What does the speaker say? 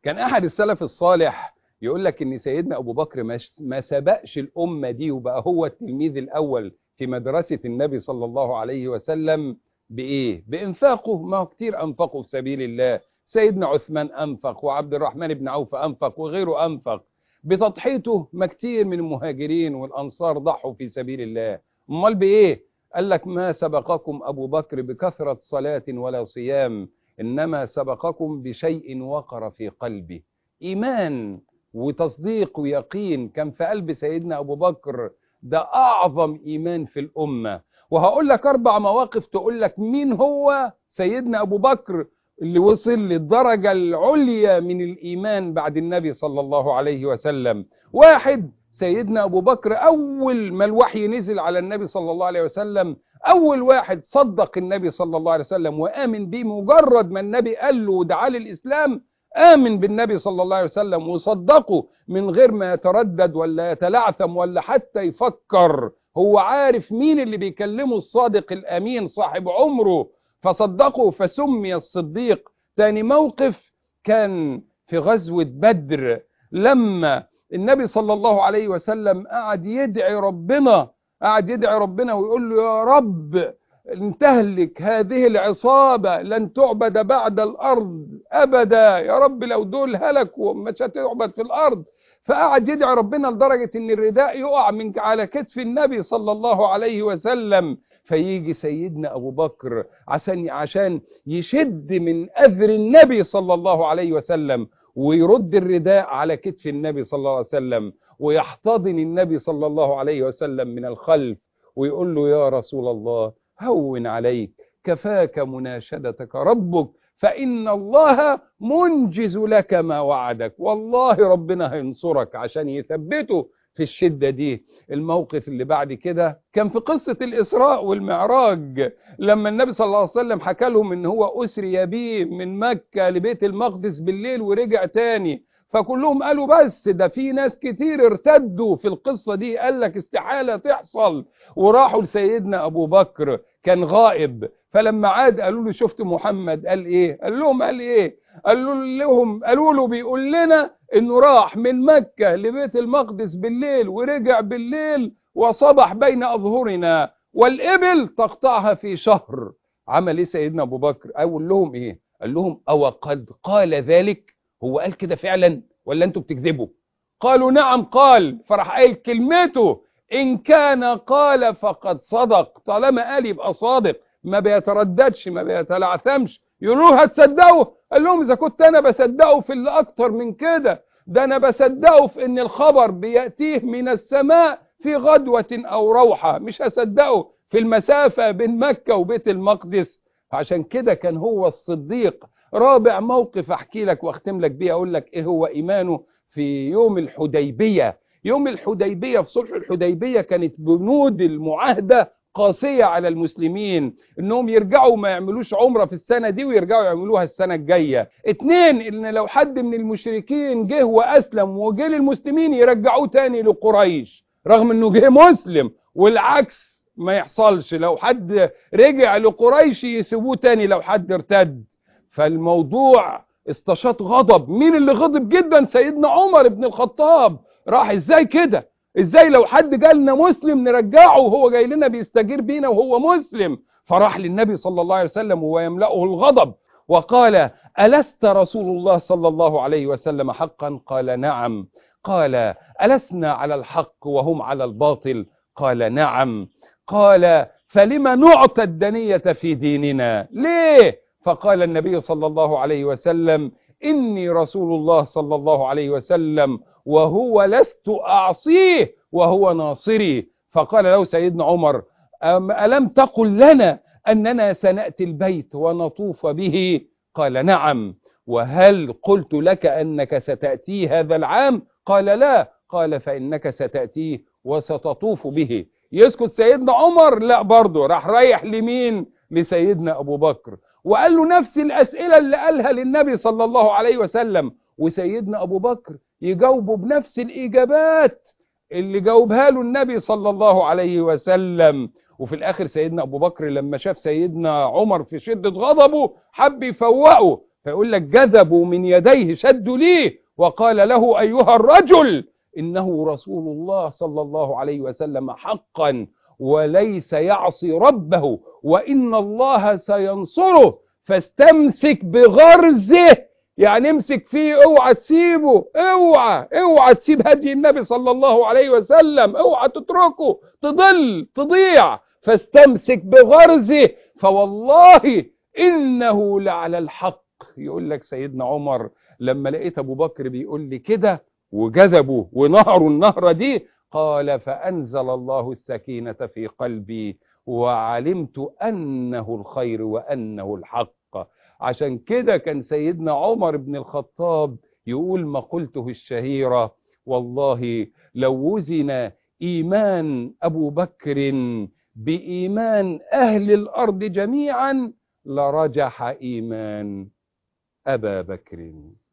كان احد السلف الصالح يقول لك ان سيدنا ابو بكر ما سبقش الامه دي وبقى هو التلميذ الاول في مدرسه النبي صلى الله عليه وسلم بايه بانفاقه ما هو كتير انفقوا في سبيل الله سيدنا عثمان انفق وعبد الرحمن بن عوف انفق وغيره انفق بتضحيته ما كتير من المهاجرين والانصار ضحوا في سبيل الله امال بايه قال لك ما سبقكم ابو بكر بكثره صلاه ولا صيام انما سبقكم بشيء وقر في قلبه ايمان وتصديق ويقين كان في قلب سيدنا ابو بكر ده اعظم ايمان في الامه وهقول لك اربع مواقف تقول لك مين هو سيدنا ابو بكر اللي وصل للدرجه العليا من الايمان بعد النبي صلى الله عليه وسلم واحد سيدنا ابو بكر اول ما الوحي نزل على النبي صلى الله عليه وسلم اول واحد صدق النبي صلى الله عليه وسلم وامن به مجرد ما النبي قال له ودعاه للاسلام آمن بالنبي صلى الله عليه وسلم وصدقه من غير ما يتردد ولا يتلعثم ولا حتى يفكر هو عارف مين اللي بيكلمه الصادق الأمين صاحب عمره فصدقه فسمي الصديق تاني موقف كان في غزوة بدر لما النبي صلى الله عليه وسلم قعد يدعي ربنا قعد يدعي ربنا ويقول له يا رب ان تهلك هذه العصابة لن تعبد بعد الأرض أبدا يا رب لو دول هلكوا مش هتعبد في الأرض فقعد يدعي ربنا لدرجة ان الرداء يقع من على كتف النبي صلى الله عليه وسلم فيجي سيدنا أبو بكر عشان عشان يشد من أذر النبي صلى الله عليه وسلم ويرد الرداء على كتف النبي صلى الله عليه وسلم ويحتضن النبي صلى الله عليه وسلم من الخلف ويقول له يا رسول الله هون عليك كفاك مناشدتك ربك فإن الله منجز لك ما وعدك والله ربنا هينصرك عشان يثبته في الشدة دي الموقف اللي بعد كده كان في قصة الإسراء والمعراج لما النبي صلى الله عليه وسلم حكى لهم إن هو أسري بيه من مكة لبيت المقدس بالليل ورجع تاني فكلهم قالوا بس ده في ناس كتير ارتدوا في القصة دي قال لك استحالة تحصل وراحوا لسيدنا أبو بكر كان غائب فلما عاد قالوا له شفت محمد قال ايه قال لهم قال ايه قالوا لهم قالوا له بيقول لنا انه راح من مكة لبيت المقدس بالليل ورجع بالليل وصبح بين اظهرنا والابل تقطعها في شهر عمل ايه سيدنا ابو بكر اقول لهم ايه قال لهم او قد قال ذلك هو قال كده فعلا ولا انتوا بتكذبوا قالوا نعم قال فراح قايل كلمته ان كان قال فقد صدق طالما قال يبقى صادق ما بيترددش ما بيتلعثمش يقولوا هتصدقوا قال لهم اذا كنت انا بصدقه في اللي اكتر من كده ده انا بصدقه في ان الخبر بياتيه من السماء في غدوه او روحه مش هصدقه في المسافه بين مكه وبيت المقدس عشان كده كان هو الصديق رابع موقف احكي لك واختم لك بيه اقول لك ايه هو ايمانه في يوم الحديبيه يوم الحديبيه في صلح الحديبيه كانت بنود المعاهده قاسية على المسلمين انهم يرجعوا ما يعملوش عمرة في السنة دي ويرجعوا يعملوها السنة الجاية اتنين ان لو حد من المشركين جه واسلم وجه للمسلمين يرجعوه تاني لقريش رغم انه جه مسلم والعكس ما يحصلش لو حد رجع لقريش يسيبوه تاني لو حد ارتد فالموضوع استشاط غضب مين اللي غضب جدا سيدنا عمر بن الخطاب راح ازاي كده ازاي لو حد جالنا مسلم نرجعه وهو جاي لنا بيستجير بينا وهو مسلم فراح للنبي صلى الله عليه وسلم وهو يملأه الغضب وقال ألست رسول الله صلى الله عليه وسلم حقا قال نعم قال ألسنا على الحق وهم على الباطل قال نعم قال فلما نعطى الدنية في ديننا ليه فقال النبي صلى الله عليه وسلم إني رسول الله صلى الله عليه وسلم وهو لست أعصيه وهو ناصري فقال له سيدنا عمر ألم تقل لنا أننا سنأتي البيت ونطوف به قال نعم وهل قلت لك أنك ستأتي هذا العام قال لا قال فإنك ستأتيه وستطوف به يسكت سيدنا عمر لا برضه راح رايح لمين لسيدنا أبو بكر وقال له نفس الأسئلة اللي قالها للنبي صلى الله عليه وسلم وسيدنا أبو بكر يجاوبه بنفس الإجابات اللي جاوبها له النبي صلى الله عليه وسلم وفي الآخر سيدنا أبو بكر لما شاف سيدنا عمر في شدة غضبه حب يفوقه فيقول لك جذبوا من يديه شدوا ليه وقال له أيها الرجل إنه رسول الله صلى الله عليه وسلم حقا وليس يعصي ربه وإن الله سينصره فاستمسك بغرزه يعني امسك فيه اوعى تسيبه اوعى اوعى تسيب هدي النبي صلى الله عليه وسلم اوعى تتركه تضل تضيع فاستمسك بغرزه فوالله انه لعلى الحق يقول لك سيدنا عمر لما لقيت ابو بكر بيقول لي كده وجذبوا ونهروا النهره دي قال فانزل الله السكينه في قلبي وعلمت انه الخير وانه الحق عشان كده كان سيدنا عمر بن الخطاب يقول مقولته الشهيرة والله لو وزن إيمان أبو بكر بإيمان أهل الأرض جميعا لرجح إيمان أبا بكر